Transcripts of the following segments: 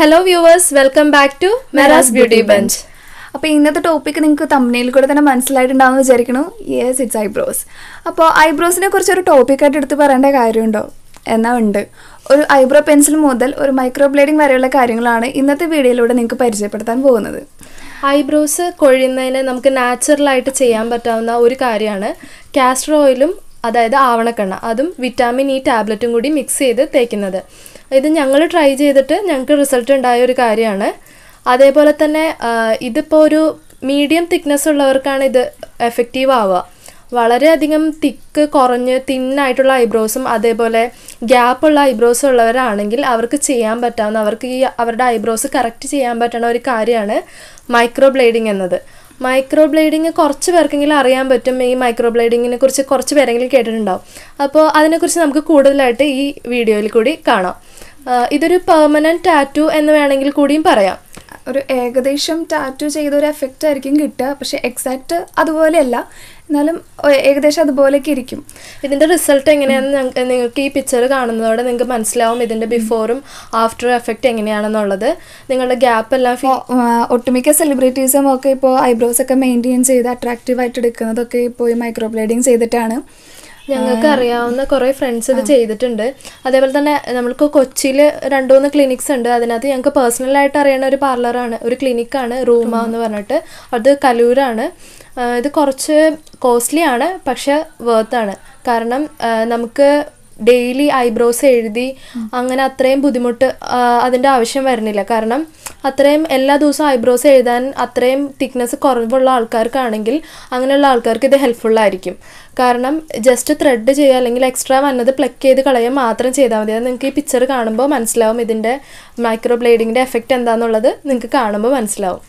hello viewers welcome back to Mera's beauty bench അപ്പോൾ ഇന്നത്തെ topic നിങ്ങൾക്ക് തമ്മിൽ കൂടെ തന്നെ മനസ്സിലായിട്ടുണ്ടാവുമെന്ന് വിചാരിക്കണു യെസ് ഇറ്റ്സ് ഐബ്രോസ് അപ്പോൾ ഐബ്രോസിനെ കുറിച്ച് ഒരു ടോപ്പിക്കായിട്ട് എടുത്ത് പറയേണ്ട കാര്യമുണ്ടോ എന്നാ ഉണ്ട് ഒരു ഐബ്രോ പെൻസിൽ മുതൽ ഒരു മൈക്രോ ബ്ലേഡിംഗ് വരെയുള്ള കാര്യങ്ങളാണ് ഇന്നത്തെ വീഡിയോയിലൂടെ നിങ്ങൾക്ക് പരിചയപ്പെടുത്താൻ പോകുന്നത് ഐബ്രോസ് കൊഴിയുന്നതിന് നമുക്ക് നാച്ചുറലായിട്ട് ചെയ്യാൻ പറ്റാവുന്ന ഒരു കാര്യമാണ് കാസ്റ്റർ ഓയിലും അതായത് ആവണക്കെണ്ണ അതും വിറ്റാമിൻ ഇ ടാബ്ലറ്റും കൂടി മിക്സ് ചെയ്ത് തേക്കുന്നത് ഇത് ഞങ്ങൾ ട്രൈ ചെയ്തിട്ട് ഞങ്ങൾക്ക് റിസൾട്ട് ഉണ്ടായ ഒരു കാര്യമാണ് അതേപോലെ തന്നെ ഇതിപ്പോൾ ഒരു മീഡിയം തിക്നെസ് ഉള്ളവർക്കാണ് ഇത് എഫക്റ്റീവ് ആവുക വളരെയധികം തിക്ക് കുറഞ്ഞ് തിന്നായിട്ടുള്ള ഐബ്രോസും അതേപോലെ ഗ്യാപ്പ് ഉള്ള ഐബ്രോസും ഉള്ളവരാണെങ്കിൽ അവർക്ക് ചെയ്യാൻ പറ്റാവുന്ന അവർക്ക് ഈ അവരുടെ ഐബ്രോസ് കറക്റ്റ് ചെയ്യാൻ പറ്റുന്ന ഒരു കാര്യമാണ് മൈക്രോ ബ്ലേഡിംഗ് എന്നത് മൈക്രോ ബ്ലേഡിങ് കുറച്ച് പേർക്കെങ്കിലും അറിയാൻ പറ്റും ഈ മൈക്രോ ബ്ലേഡിങ്ങിനെ കുറിച്ച് കുറച്ച് പേരെങ്കിലും കേട്ടിട്ടുണ്ടാവും അപ്പോൾ അതിനെക്കുറിച്ച് നമുക്ക് കൂടുതലായിട്ട് ഈ വീഡിയോയിൽ കൂടി കാണാം ആ, ഇതൊരു പെർമനൻറ്റ് ടാറ്റു എന്ന് വേണമെങ്കിൽ കൂടിയും പറയാം ഒരു ഏകദേശം ടാറ്റു ചെയ്ത ഒരു എഫക്റ്റ് ആയിരിക്കും കിട്ടുക പക്ഷെ എക്സാക്റ്റ് അതുപോലെയല്ല എന്നാലും ഒ- ഏകദേശം അതുപോലെയൊക്കെ ഇരിക്കും ഇതിൻ്റെ റിസൾട്ട് എങ്ങനെയാണെന്ന് ഞങ്ങ- നിങ്ങൾക്ക് ഈ പിക്ചർ കാണുന്നതോടെ നിങ്ങൾക്ക് മനസ്സിലാവും ഇതിൻ്റെ ബിഫോറും ആഫ്റ്റർ എഫക്റ്റ് എങ്ങനെയാണെന്നുള്ളത് നിങ്ങളുടെ ഗ്യാപ്പ് എല്ലാം ഫീ ഇപ്പോൾ ഒട്ടുമിക്ക സെലിബ്രിറ്റീസും ഒക്കെ ഇപ്പോൾ ഐബ്രോസ് ഒക്കെ മെയിൻറ്റെയിൻ ചെയ്ത് അട്രാക്റ്റീവ് ആയിട്ട് എടുക്കുന്നതൊക്കെ ഇപ്പോൾ ഈ മൈക്രോ ബ്ലേഡിങ് ചെയ്തിട്ടാണ് ഞങ്ങൾക്ക് അറിയാവുന്ന കുറേ ഫ്രണ്ട്സ് ഇത് ചെയ്തിട്ടുണ്ട് അതേപോലെ തന്നെ നമ്മൾക്ക് കൊച്ചിയിൽ രണ്ട് മൂന്ന് ക്ലിനിക്സ് ഉണ്ട് അതിനകത്ത് ഞങ്ങൾക്ക് പേഴ്സണലായിട്ട് അറിയുന്ന ഒരു പാർലറാണ് ഒരു ക്ലിനിക്കാണ് റൂമ എന്ന് പറഞ്ഞിട്ട് അത് കലൂരാണ് ആ, ഇത് കുറച്ച് കോസ്റ്റ്ലി ആണ് പക്ഷെ വേർത്താണ് കാരണം ആ, നമുക്ക് ഡെയിലി ഐബ്രോസ് എഴുതി അങ്ങനെ അത്രയും ബുദ്ധിമുട്ട് ആ, അതിൻ്റെ ആവശ്യം വരുന്നില്ല കാരണം അത്രയും എല്ലാ ദിവസവും ഐബ്രോസ് എഴുതാൻ അത്രയും തിക്നെസ് കുറവുള്ള ആൾക്കാർക്കാണെങ്കിൽ അങ്ങനെയുള്ള ആൾക്കാർക്ക് ഇത് ഹെൽപ്ഫുൾ ആയിരിക്കും കാരണം ജസ്റ്റ് ത്രെഡ് ചെയ്യുക അല്ലെങ്കിൽ എക്സ്ട്രാ വന്നത് പ്ലക്ക് ചെയ്ത് കളയുക മാത്രം ചെയ്താൽ മതി അത് നിങ്ങൾക്ക് ഈ പിക്ചർ കാണുമ്പോൾ മനസ്സിലാവും ഇതിൻ്റെ മൈക്രോ ബ്ലേഡിങ്ങിൻ്റെ എഫക്റ്റ് എന്താണെന്നുള്ളത് നിങ്ങൾക്ക് കാണുമ്പോൾ മനസ്സിലാവും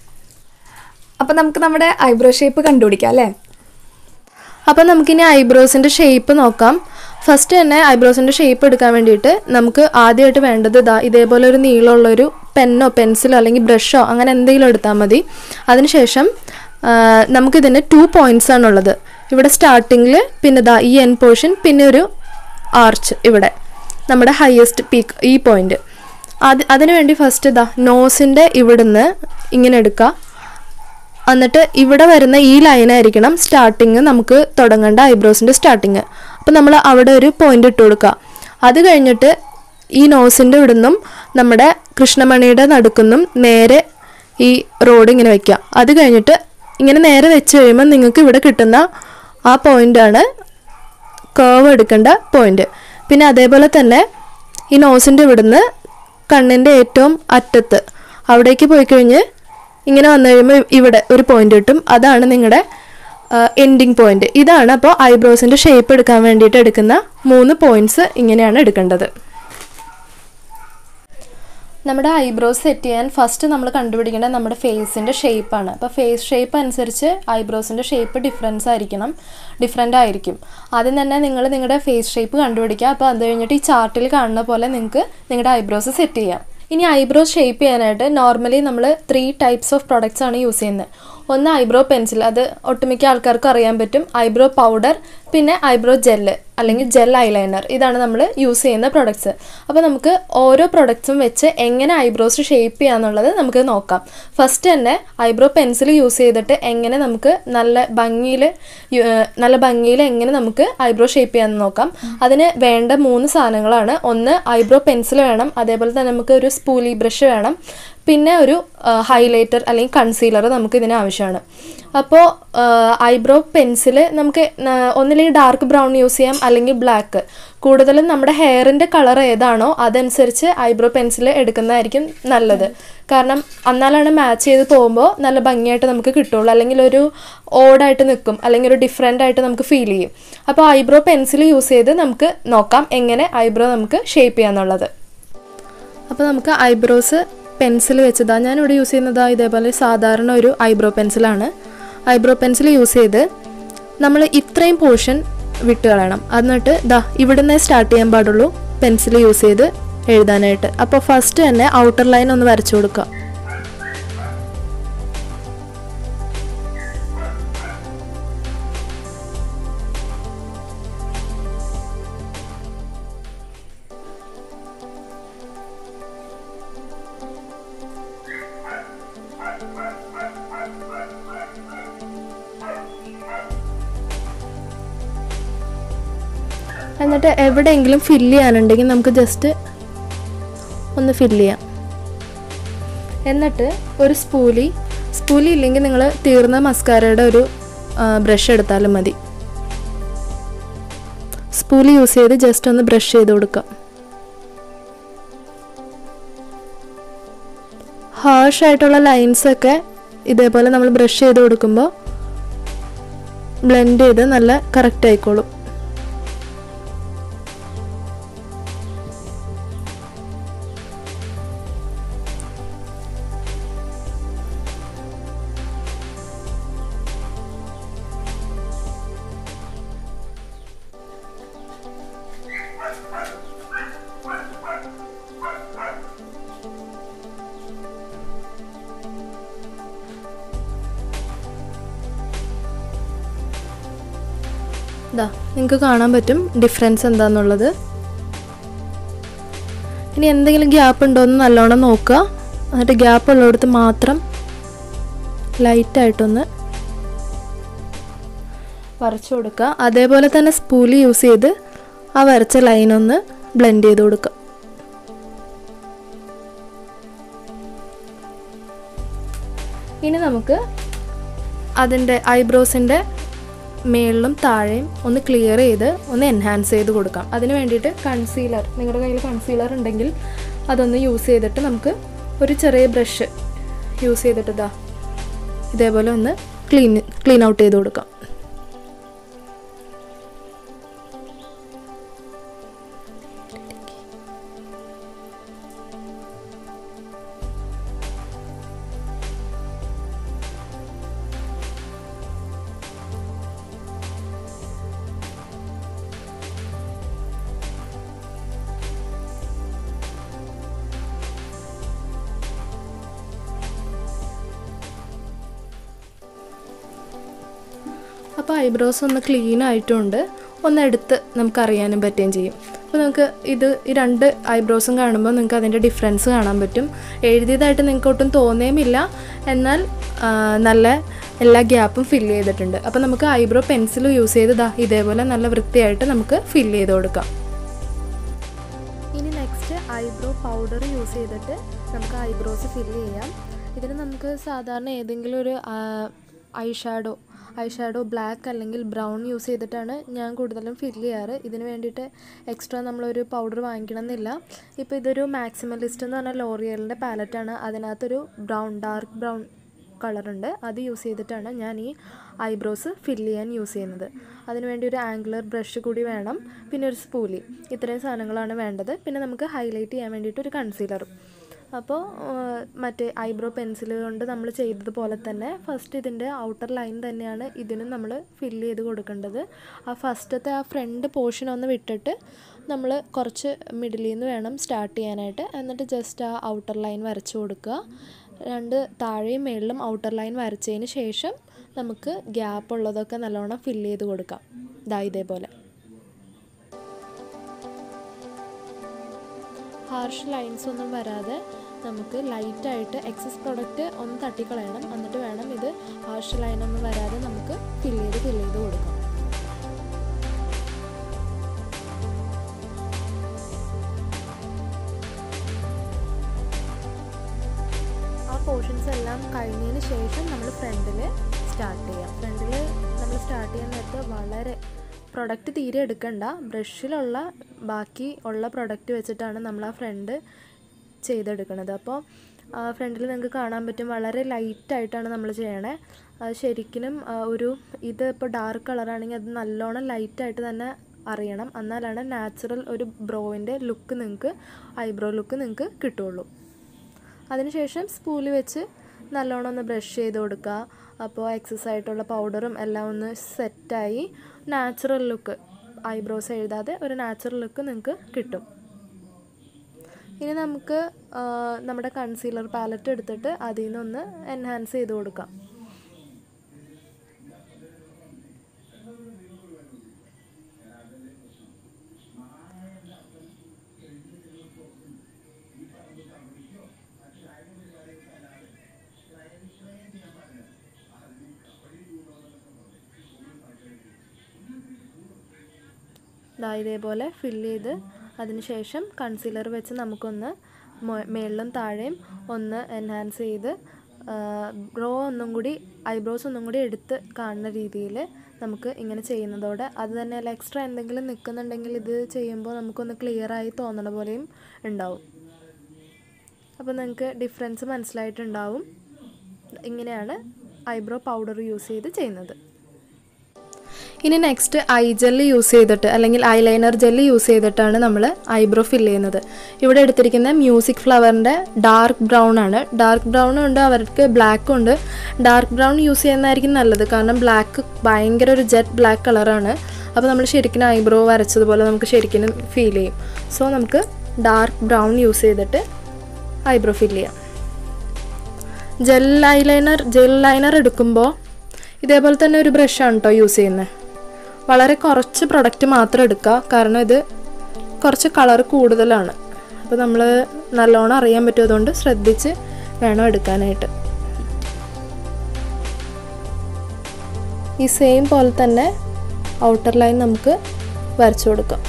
അപ്പം നമുക്ക് നമ്മുടെ ഐബ്രോ ഷേപ്പ് കണ്ടുപിടിക്കാം അല്ലേ അപ്പോൾ നമുക്കിനി ഐബ്രോസിൻ്റെ ഷേപ്പ് നോക്കാം ഫസ്റ്റ് തന്നെ ഐബ്രോസിൻ്റെ ഷേപ്പ് എടുക്കാൻ വേണ്ടിയിട്ട് നമുക്ക് ആദ്യമായിട്ട് വേണ്ടത് ഇതാ ഇതേപോലെ ഒരു നീളമുള്ളൊരു പെന്നോ പെൻസിലോ അല്ലെങ്കിൽ ബ്രഷോ അങ്ങനെ എന്തെങ്കിലും എടുത്താൽ മതി അതിനുശേഷം ആ, നമുക്കിതിന് ടു പോയിൻറ്റ്സ് ആണുള്ളത് ഇവിടെ സ്റ്റാർട്ടിങ്ങിൽ പിന്നെ ഇതാ ഈ എൻ പോർഷൻ പിന്നെ ഒരു ആർച്ച് ഇവിടെ നമ്മുടെ ഹയസ്റ്റ് പീക്ക് ഈ പോയിന്റ് അത് അതിനു വേണ്ടി ഫസ്റ്റ് ഇതാ നോസിൻ്റെ ഇവിടുന്ന് ഇങ്ങനെ എടുക്കുക എന്നിട്ട് ഇവിടെ വരുന്ന ഈ ലൈനായിരിക്കണം സ്റ്റാർട്ടിങ് നമുക്ക് തുടങ്ങേണ്ട ഐബ്രോസിൻ്റെ സ്റ്റാർട്ടിങ് അപ്പം നമ്മൾ അവിടെ ഒരു പോയിന്റ് ഇട്ട് കൊടുക്കുക അത് കഴിഞ്ഞിട്ട് ഈ നോസിൻ്റെ ഇവിടുന്നും നമ്മുടെ കൃഷ്ണമണിയുടെ നടുക്കുന്നും നേരെ ഈ റോഡ് ഇങ്ങനെ വെക്കുക അത് കഴിഞ്ഞിട്ട് ഇങ്ങനെ നേരെ വെച്ച് കഴിയുമ്പോൾ നിങ്ങൾക്ക് ഇവിടെ കിട്ടുന്ന ആ പോയിൻ്റാണ് കേവ് എടുക്കേണ്ട പോയിന്റ് പിന്നെ അതേപോലെ തന്നെ ഈ നോസിൻ്റെ ഇവിടുന്ന് കണ്ണിൻ്റെ ഏറ്റവും അറ്റത്ത് അവിടേക്ക് പോയി കഴിഞ്ഞ് ഇങ്ങനെ വന്നു കഴിയുമ്പോൾ ഇവിടെ ഒരു പോയിന്റ് കിട്ടും അതാണ് നിങ്ങളുടെ എൻഡിങ് പോയിന്റ് ഇതാണ് അപ്പോൾ ഐബ്രോസിൻ്റെ ഷേപ്പ് എടുക്കാൻ വേണ്ടിയിട്ട് എടുക്കുന്ന മൂന്ന് പോയിന്റ്സ് ഇങ്ങനെയാണ് എടുക്കേണ്ടത് നമ്മുടെ ഐബ്രോസ് സെറ്റ് ചെയ്യാൻ ഫസ്റ്റ് നമ്മൾ കണ്ടുപിടിക്കേണ്ടത് നമ്മുടെ ഫേസിൻ്റെ ഷേപ്പാണ് അപ്പോൾ ഫേസ് ഷേപ്പ് അനുസരിച്ച് ഐബ്രോസിൻ്റെ ഷേപ്പ് ഡിഫറൻസ് ആയിരിക്കണം ഡിഫറെൻ്റ് ആയിരിക്കും ആദ്യം തന്നെ നിങ്ങൾ നിങ്ങളുടെ ഫേസ് ഷേപ്പ് കണ്ടുപിടിക്കുക അപ്പോൾ അത് കഴിഞ്ഞിട്ട് ഈ ചാർട്ടിൽ കാണുന്ന പോലെ നിങ്ങൾക്ക് നിങ്ങളുടെ ഐബ്രോസ് സെറ്റ് ചെയ്യാം ഇനി ഐബ്രോസ് ഷേപ്പ് ചെയ്യാനായിട്ട് നോർമലി നമ്മൾ ത്രീ ടൈപ്സ് ഓഫ് പ്രൊഡക്ട്സ് ആണ് യൂസ് ചെയ്യുന്നത് ഒന്ന് ഐബ്രോ പെൻസിൽ അത് ഒട്ടുമിക്ക ആൾക്കാർക്കും അറിയാൻ പറ്റും ഐബ്രോ പൗഡർ പിന്നെ ഐബ്രോ ജെല്ല് അല്ലെങ്കിൽ ജെൽ ഐലൈനർ ഇതാണ് നമ്മൾ യൂസ് ചെയ്യുന്ന പ്രൊഡക്ട്സ് അപ്പോൾ നമുക്ക് ഓരോ പ്രൊഡക്ട്സും വെച്ച് എങ്ങനെ ഐബ്രോസ് ഷേപ്പ് ചെയ്യാന്നുള്ളത് നമുക്ക് നോക്കാം ഫസ്റ്റ് തന്നെ ഐബ്രോ പെൻസിൽ യൂസ് ചെയ്തിട്ട് എങ്ങനെ നമുക്ക് നല്ല ഭംഗിയിൽ നല്ല ഭംഗിയിൽ എങ്ങനെ നമുക്ക് ഐബ്രോ ഷേപ്പ് ചെയ്യാമെന്ന് നോക്കാം അതിന് വേണ്ട മൂന്ന് സാധനങ്ങളാണ് ഒന്ന് ഐബ്രോ പെൻസിൽ വേണം അതേപോലെ തന്നെ നമുക്ക് ഒരു സ്പൂലി ബ്രഷ് വേണം പിന്നെ ഒരു ഹൈലൈറ്റർ അല്ലെങ്കിൽ കൺസീലർ നമുക്ക് ഇതിന് ആവശ്യമാണ് അപ്പോൾ ഐബ്രോ പെൻസിൽ നമുക്ക് ന- ഒന്നില്ലെങ്കിൽ ഡാർക്ക് ബ്രൗൺ യൂസ് ചെയ്യാം അല്ലെങ്കിൽ ബ്ലാക്ക് കൂടുതലും നമ്മുടെ ഹെയറിൻ്റെ കളർ ഏതാണോ അതനുസരിച്ച് ഐബ്രോ പെൻസിൽ എടുക്കുന്നതായിരിക്കും നല്ലത് കാരണം എന്നാലാണ് മാച്ച് ചെയ്ത് പോകുമ്പോൾ നല്ല ഭംഗിയായിട്ട് നമുക്ക് കിട്ടുള്ളൂ അല്ലെങ്കിൽ ഒരു ഓടായിട്ട് നിൽക്കും അല്ലെങ്കിൽ ഒരു ഡിഫറെൻ്റ് ആയിട്ട് നമുക്ക് ഫീൽ ചെയ്യും അപ്പോൾ ഐബ്രോ പെൻസിൽ യൂസ് ചെയ്ത് നമുക്ക് നോക്കാം എങ്ങനെ ഐബ്രോ നമുക്ക് ഷേപ്പ് ചെയ്യാന്നുള്ളത് അപ്പോൾ നമുക്ക് ഐബ്രോസ് പെൻസിൽ വെച്ചതാ ഞാനിവിടെ യൂസ് ചെയ്യുന്നതാ ഇതേപോലെ സാധാരണ ഒരു ഐബ്രോ പെൻസിലാണ് ഐബ്രോ പെൻസിൽ യൂസ് ചെയ്ത് നമ്മൾ ഇത്രയും പോർഷൻ വിട്ട് കളയണം എന്നിട്ട് ദാ ഇവിടുന്ന് സ്റ്റാർട്ട് ചെയ്യാൻ പാടുള്ളൂ പെൻസിൽ യൂസ് ചെയ്ത് എഴുതാനായിട്ട് അപ്പോൾ ഫസ്റ്റ് തന്നെ ഔട്ടർ ലൈൻ ഒന്ന് വരച്ചു കൊടുക്കുക എന്നിട്ട് എവിടെയെങ്കിലും ഫില്ല് ചെയ്യാനുണ്ടെങ്കിൽ നമുക്ക് ജസ്റ്റ് ഒന്ന് ഫില്ല് ചെയ്യാം എന്നിട്ട് ഒരു സ്പൂലി സ്പൂലി ഇല്ലെങ്കിൽ നിങ്ങൾ തീർന്ന മസ്കാരയുടെ ഒരു ബ്രഷ് എടുത്താലും മതി സ്പൂലി യൂസ് ചെയ്ത് ജസ്റ്റ് ഒന്ന് ബ്രഷ് ചെയ്ത് കൊടുക്കാം ഹാർഷ് ആയിട്ടുള്ള ലൈൻസ് ഒക്കെ ഇതേപോലെ നമ്മൾ ബ്രഷ് ചെയ്ത് കൊടുക്കുമ്പോൾ ബ്ലെൻഡ് ചെയ്ത് നല്ല കറക്റ്റ് ആയിക്കോളും ഇതാ നിങ്ങൾക്ക് കാണാൻ പറ്റും ഡിഫറൻസ് എന്താന്നുള്ളത് ഇനി എന്തെങ്കിലും ഗ്യാപ്പ് ഉണ്ടോ എന്ന് നല്ലോണം നോക്കുക എന്നിട്ട് ഗ്യാപ്പ് ഉള്ളിടത്ത് മാത്രം ലൈറ്റായിട്ടൊന്ന് വരച്ചു കൊടുക്കുക അതേപോലെ തന്നെ സ്പൂലി യൂസ് ചെയ്ത് ആ വരച്ച ലൈൻ ഒന്ന് ബ്ലെൻഡ് ചെയ്ത് കൊടുക്കുക ഇനി നമുക്ക് അതിൻ്റെ ഐബ്രോസിൻ്റെ മേളിലും താഴെയും ഒന്ന് ക്ലിയർ ചെയ്ത് ഒന്ന് എൻഹാൻസ് ചെയ്ത് കൊടുക്കാം അതിന് വേണ്ടിയിട്ട് കൺസീലർ നിങ്ങളുടെ കയ്യിൽ കൺസീലർ ഉണ്ടെങ്കിൽ അതൊന്ന് യൂസ് ചെയ്തിട്ട് നമുക്ക് ഒരു ചെറിയ ബ്രഷ് യൂസ് ചെയ്തിട്ട് ഇതാ ഇതേപോലെ ഒന്ന് ക്ലീൻ ക്ലീൻ ഔട്ട് ചെയ്ത് കൊടുക്കാം അപ്പോൾ ഐബ്രോസ് ഒന്ന് ക്ലീൻ ആയിട്ടുണ്ട് ഒന്ന് എടുത്ത് നമുക്ക് അറിയാനും പറ്റുകയും ചെയ്യും അപ്പോൾ നമുക്ക് ഇത് ഈ രണ്ട് ഐബ്രോസും കാണുമ്പോൾ നിങ്ങൾക്ക് അതിൻ്റെ ഡിഫറൻസ് കാണാൻ പറ്റും എഴുതിയതായിട്ട് നിങ്ങൾക്ക് ഒട്ടും തോന്നിയുമില്ല എന്നാൽ ആ, നല്ല എല്ലാ ഗ്യാപ്പും ഫില്ല് ചെയ്തിട്ടുണ്ട് അപ്പോൾ നമുക്ക് ഐബ്രോ പെൻസിൽ യൂസ് ചെയ്ത് ദാ ഇതേപോലെ നല്ല വൃത്തിയായിട്ട് നമുക്ക് ഫില്ല് ചെയ്ത് കൊടുക്കാം ഇനി നെക്സ്റ്റ് ഐബ്രോ പൗഡർ യൂസ് ചെയ്തിട്ട് നമുക്ക് ഐബ്രോസ് ഫില്ല് ചെയ്യാം ഇതിന് നമുക്ക് സാധാരണ ഏതെങ്കിലും ഒരു eye shadow eye shadow black അല്ലെങ്കിൽ ബ്രൗൺ യൂസ് ചെയ്തിട്ടാണ് ഞാൻ കൂടുതലും ഫില്ല് ചെയ്യാറ് ഇതിന് വേണ്ടിയിട്ട് എക്സ്ട്രാ നമ്മളൊരു പൗഡർ വാങ്ങിക്കണം എന്നില്ല ഇപ്പോൾ ഇതൊരു മാക്സിമലിസ്റ്റ് എന്ന് പറഞ്ഞ ലോറിയലിൻ്റെ പാലറ്റാണ് അതിനകത്തൊരു ബ്രൗൺ ഡാർക്ക് ബ്രൗൺ കളറുണ്ട് അത് യൂസ് ചെയ്തിട്ടാണ് ഞാൻ ഈ ഐബ്രോസ് ഫില്ല് ചെയ്യാൻ യൂസ് ചെയ്യുന്നത് അതിനുവേണ്ടി ഒരു ആംഗുലർ ബ്രഷ് കൂടി വേണം പിന്നെ ഒരു സ്പൂലി ഇത്രയും സാധനങ്ങളാണ് വേണ്ടത് പിന്നെ നമുക്ക് ഹൈലൈറ്റ് ചെയ്യാൻ വേണ്ടിയിട്ട് ഒരു കൺസീലറും അപ്പോൾ മറ്റേ ഐബ്രോ പെൻസിൽ കൊണ്ട് നമ്മൾ ചെയ്തതുപോലെ തന്നെ ഫസ്റ്റ് ഇതിൻ്റെ ഔട്ടർ ലൈൻ തന്നെയാണ് ഇതിനും നമ്മൾ ഫില്ല് ചെയ്ത് കൊടുക്കേണ്ടത് ആ ഫസ്റ്റത്തെ ആ ഫ്രണ്ട് പോർഷൻ ഒന്ന് വിട്ടിട്ട് നമ്മൾ കുറച്ച് മിഡിലിൽ നിന്ന് വേണം സ്റ്റാർട്ട് ചെയ്യാനായിട്ട് എന്നിട്ട് ജസ്റ്റ് ആ ഔട്ടർ ലൈൻ വരച്ചു കൊടുക്കുക രണ്ട് താഴെയും മേളിലും ഔട്ടർ ലൈൻ വരച്ചതിന് ശേഷം നമുക്ക് ഗ്യാപ്പ് ഉള്ളതൊക്കെ നല്ലോണം ഫില്ല് ചെയ്ത് കൊടുക്കാം ദാ ഇതേപോലെ ഹാർഷ് ലൈൻസ് ഒന്നും വരാതെ നമുക്ക് ലൈറ്റായിട്ട് എക്സസ് പ്രൊഡക്റ്റ് ഒന്ന് തട്ടിക്കളയണം എന്നിട്ട് വേണം ഇത് ഹാർഷ് ലൈനൊന്നും വരാതെ നമുക്ക് ഫില്ല് ചെയ്ത് ഫില്ല് ചെയ്ത് കൊടുക്കാം ആ പോർഷൻസ് എല്ലാം കഴിഞ്ഞതിന് ശേഷം നമ്മൾ ഫ്രണ്ടിൽ സ്റ്റാർട്ട് ചെയ്യാം ഫ്രണ്ടിൽ നമ്മൾ സ്റ്റാർട്ട് ചെയ്യാൻ നേരത്ത് വളരെ പ്രൊഡക്റ്റ് തീരെ എടുക്കണ്ട ബ്രഷിലുള്ള ബാക്കി ഉള്ള പ്രൊഡക്റ്റ് വെച്ചിട്ടാണ് നമ്മൾ ആ ഫ്രണ്ട് ചെയ്തെടുക്കുന്നത് അപ്പോൾ ഫ്രണ്ടിൽ നിങ്ങൾക്ക് കാണാൻ പറ്റും വളരെ ലൈറ്റായിട്ടാണ് നമ്മൾ ചെയ്യണേ അത് ശരിക്കും ആ, ഒരു ഇത് ഇപ്പോൾ ഡാർക്ക് കളറാണെങ്കിൽ അത് നല്ലോണം ലൈറ്റായിട്ട് തന്നെ അറിയണം എന്നാലാണ് നാച്ചുറൽ ഒരു ബ്രോവിൻ്റെ ലുക്ക് നിങ്ങൾക്ക് ഐബ്രോ ലുക്ക് നിങ്ങൾക്ക് കിട്ടുള്ളൂ അതിനുശേഷം സ്പൂല് വെച്ച് നല്ലോണം ഒന്ന് ബ്രഷ് ചെയ്ത് കൊടുക്കുക അപ്പോൾ എക്സസ് ആയിട്ടുള്ള പൗഡറും എല്ലാം ഒന്ന് സെറ്റായി നാച്ചുറൽ ലുക്ക് ഐബ്രോസ് എഴുതാതെ ഒരു നാച്ചുറൽ ലുക്ക് നിങ്ങൾക്ക് കിട്ടും ഇനി നമുക്ക് ആ, നമ്മുടെ കൺസീലർ പാലറ്റ് എടുത്തിട്ട് അതിൽ നിന്നൊന്ന് എൻഹാൻസ് ചെയ്ത് കൊടുക്കാം ദാ ഇതേപോലെ ഫില്ല് ചെയ്ത് അതിനുശേഷം കൺസീലർ വെച്ച് നമുക്കൊന്ന് മൊ- മേളിലും താഴെയും ഒന്ന് എൻഹാൻസ് ചെയ്ത് ബ്രോ ഒന്നും കൂടി ഐബ്രോസ് ഒന്നും കൂടി എടുത്ത് കാണുന്ന രീതിയിൽ നമുക്ക് ഇങ്ങനെ ചെയ്യുന്നതോടെ അത് തന്നെയല്ല എക്സ്ട്രാ എന്തെങ്കിലും നിൽക്കുന്നുണ്ടെങ്കിൽ ഇത് ചെയ്യുമ്പോൾ നമുക്കൊന്ന് ക്ലിയർ ആയി തോന്നണ പോലെയും ഉണ്ടാവും അപ്പോൾ നിങ്ങൾക്ക് ഡിഫറൻസ് മനസ്സിലായിട്ടുണ്ടാവും ഇങ്ങനെയാണ് ഐബ്രോ പൗഡർ യൂസ് ചെയ്ത് ചെയ്യുന്നത് ഇനി നെക്സ്റ്റ് ഐ ജെല്ല് യൂസ് ചെയ്തിട്ട് അല്ലെങ്കിൽ ഐലൈനർ ജെല്ല് യൂസ് ചെയ്തിട്ടാണ് നമ്മൾ ഐബ്രോ ഫില്ല് ചെയ്യുന്നത് ഇവിടെ എടുത്തിരിക്കുന്ന മ്യൂസിക് ഫ്ലവറിൻ്റെ ഡാർക്ക് ബ്രൗൺ ആണ് ഡാർക്ക് ബ്രൗൺ ഉണ്ട് അവർക്ക് ബ്ലാക്കും ഉണ്ട് ഡാർക്ക് ബ്രൗൺ യൂസ് ചെയ്യുന്നതായിരിക്കും നല്ലത് കാരണം ബ്ലാക്ക് ഭയങ്കര ഒരു ജെറ്റ് ബ്ലാക്ക് കളറാണ് അപ്പോൾ നമ്മൾ ശരിക്കും ഐബ്രോ വരച്ചതുപോലെ നമുക്ക് ശരിക്കും ഫീൽ ചെയ്യും സോ നമുക്ക് ഡാർക്ക് ബ്രൗൺ യൂസ് ചെയ്തിട്ട് ഐബ്രോ ഫില്ല് ചെയ്യാം ജെൽ ഐലൈനർ ജെൽ ലൈനർ എടുക്കുമ്പോൾ ഇതേപോലെ തന്നെ ഒരു ബ്രഷാണ് കേട്ടോ യൂസ് ചെയ്യുന്നത് വളരെ കുറച്ച് പ്രൊഡക്റ്റ് മാത്രം എടുക്കുക കാരണം ഇത് കുറച്ച് കളർ കൂടുതലാണ് അപ്പോൾ നമ്മൾ നല്ലോണം അറിയാൻ പറ്റും അതുകൊണ്ട് ശ്രദ്ധിച്ച് വേണം എടുക്കാനായിട്ട് ഈ സെയിം പോലെ തന്നെ ഔട്ടർ ലൈൻ നമുക്ക് വരച്ചു കൊടുക്കാം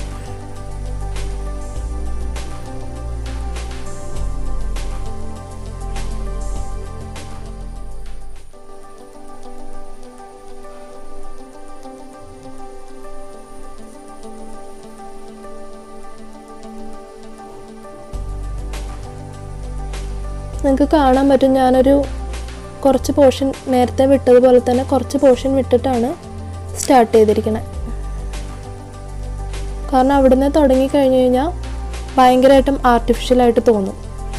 നിങ്ങൾക്ക് കാണാൻ പറ്റും ഞാനൊരു കുറച്ച് പോർഷൻ നേരത്തെ വിട്ടതുപോലെ തന്നെ കുറച്ച് പോർഷൻ വിട്ടിട്ടാണ് സ്റ്റാർട്ട് ചെയ്തിരിക്കുന്നത് കാരണം അവിടുന്ന് തുടങ്ങി കഴിഞ്ഞ് കഴിഞ്ഞാൽ ഭയങ്കരമായിട്ടും ആർട്ടിഫിഷ്യലായിട്ട് തോന്നും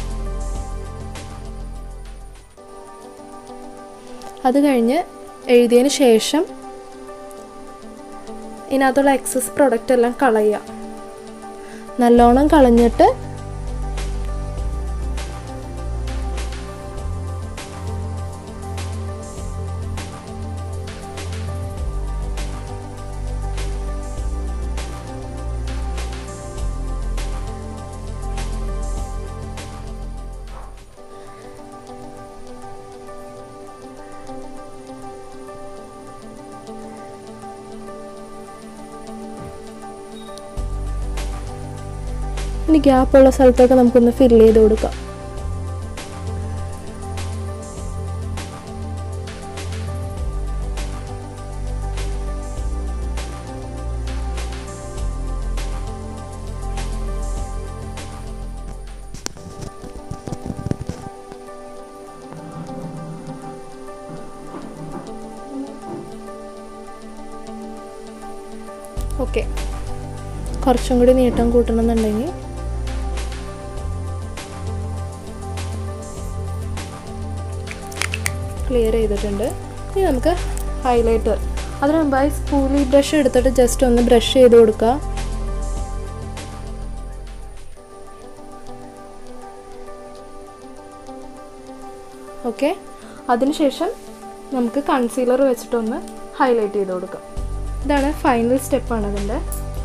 അത് കഴിഞ്ഞ് എഴുതിയതിന് ശേഷം ഇതിനകത്തുള്ള എക്സസ് പ്രൊഡക്റ്റ് എല്ലാം കളയുക നല്ലോണം കളഞ്ഞിട്ട് ഇനി ഗ്യാപ്പുള്ള സ്ഥലത്തൊക്കെ നമുക്കൊന്ന് ഫില്ല് ചെയ്ത് കൊടുക്കാം ഓക്കെ കുറച്ചും കൂടി നീട്ടം കൂട്ടണമെന്നുണ്ടെങ്കിൽ ക്ലിയർ ചെയ്തിട്ടുണ്ട് ഇനി നമുക്ക് ഹൈലൈറ്റർ അതിന് മുമ്പായി സ്പൂലി ബ്രഷ് എടുത്തിട്ട് ജസ്റ്റ് ഒന്ന് ബ്രഷ് ചെയ്ത് കൊടുക്കുക ഓക്കെ അതിനുശേഷം നമുക്ക് കൺസീലർ വെച്ചിട്ടൊന്ന് ഹൈലൈറ്റ് ചെയ്ത് കൊടുക്കാം ഇതാണ് ഫൈനൽ സ്റ്റെപ്പാണ് അതിൻ്റെ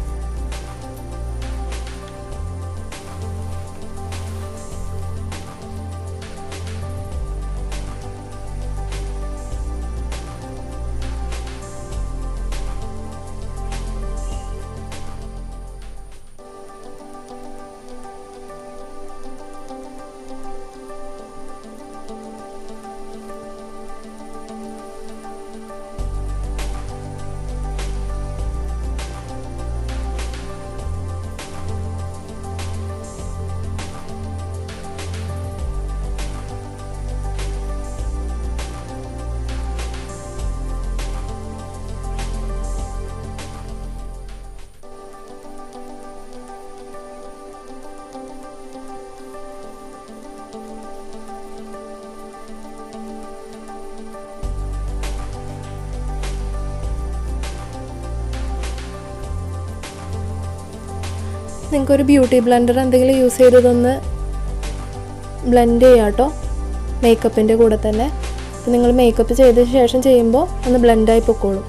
നിങ്ങൾക്കൊരു ബ്യൂട്ടി ബ്ലെൻഡർ എന്തെങ്കിലും യൂസ് ചെയ്തതൊന്ന് ബ്ലെൻഡ് ചെയ്യാം കേട്ടോ മേക്കപ്പിൻ്റെ കൂടെ തന്നെ അപ്പം നിങ്ങൾ മേക്കപ്പ് ചെയ്ത ശേഷം ചെയ്യുമ്പോൾ ഒന്ന് ബ്ലെൻഡായി പൊക്കോളും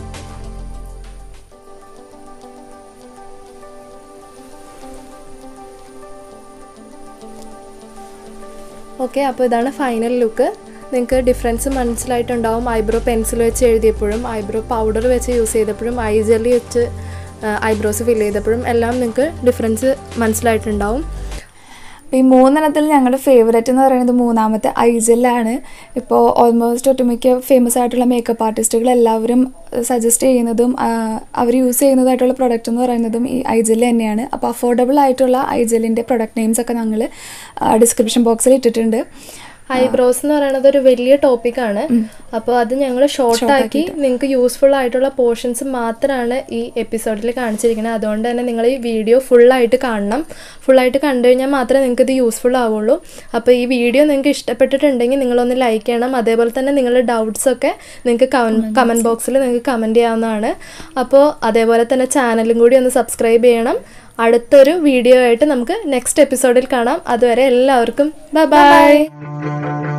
ഓക്കെ അപ്പോൾ ഇതാണ് ഫൈനൽ ലുക്ക് നിങ്ങൾക്ക് ഡിഫറൻസ് മനസ്സിലായിട്ടുണ്ടാവും ഐബ്രോ പെൻസിൽ വെച്ച് എഴുതിയപ്പോഴും ഐബ്രോ പൗഡർ വെച്ച് യൂസ് ചെയ്തപ്പോഴും ഐ ജെല്ലി വെച്ച് ഐബ്രോസ് ഫിൽ ചെയ്തപ്പോഴും എല്ലാം നിങ്ങൾക്ക് ഡിഫറൻസ് മനസ്സിലായിട്ടുണ്ടാവും അപ്പോൾ ഈ മൂന്നെണ്ണത്തിൽ ഞങ്ങളുടെ ഫേവറേറ്റ് എന്ന് പറയുന്നത് മൂന്നാമത്തെ ഐജലാണ് ഇപ്പോൾ ഓൾമോസ്റ്റ് ഒട്ടുമിക്ക ഫേമസ് ആയിട്ടുള്ള മേക്കപ്പ് ആർട്ടിസ്റ്റുകൾ എല്ലാവരും സജസ്റ്റ് ചെയ്യുന്നതും അവർ യൂസ് ചെയ്യുന്നതായിട്ടുള്ള പ്രൊഡക്റ്റ് എന്ന് പറയുന്നതും ഈ ഐജൽ തന്നെയാണ് അപ്പോൾ അഫോർഡബിൾ ആയിട്ടുള്ള ഐജലിൻ്റെ പ്രൊഡക്റ്റ് നെയിംസ് ഒക്കെ ഞങ്ങൾ ഡിസ്ക്രിപ്ഷൻ ബോക്സിൽ ഇട്ടിട്ടുണ്ട് ഐബ്രോസ് എന്ന് പറയുന്നത് ഒരു വലിയ ടോപ്പിക്കാണ് അപ്പോൾ അത് ഞങ്ങൾ ഷോർട്ടാക്കി നിങ്ങൾക്ക് യൂസ്ഫുൾ ആയിട്ടുള്ള പോർഷൻസ് മാത്രമാണ് ഈ എപ്പിസോഡിൽ കാണിച്ചിരിക്കുന്നത് അതുകൊണ്ട് തന്നെ നിങ്ങൾ ഈ വീഡിയോ ഫുള്ളായിട്ട് കാണണം ഫുള്ളായിട്ട് കണ്ടു കഴിഞ്ഞാൽ മാത്രമേ നിങ്ങൾക്ക് ഇത് യൂസ്ഫുൾ ആവുള്ളൂ അപ്പോൾ ഈ വീഡിയോ നിങ്ങൾക്ക് ഇഷ്ടപ്പെട്ടിട്ടുണ്ടെങ്കിൽ നിങ്ങളൊന്ന് ലൈക്ക് ചെയ്യണം അതേപോലെ തന്നെ നിങ്ങളുടെ ഡൗട്ട്സ് ഒക്കെ നിങ്ങൾക്ക് കമൻറ്റ് ബോക്സിൽ നിങ്ങൾക്ക് കമൻറ്റ് ചെയ്യാവുന്നതാണ് അപ്പോൾ അതേപോലെ തന്നെ ചാനലും കൂടി ഒന്ന് സബ്സ്ക്രൈബ് ചെയ്യണം അടുത്തൊരു വീഡിയോ ആയിട്ട് നമുക്ക് നെക്സ്റ്റ് എപ്പിസോഡിൽ കാണാം അതുവരെ എല്ലാവർക്കും ബൈ ബൈ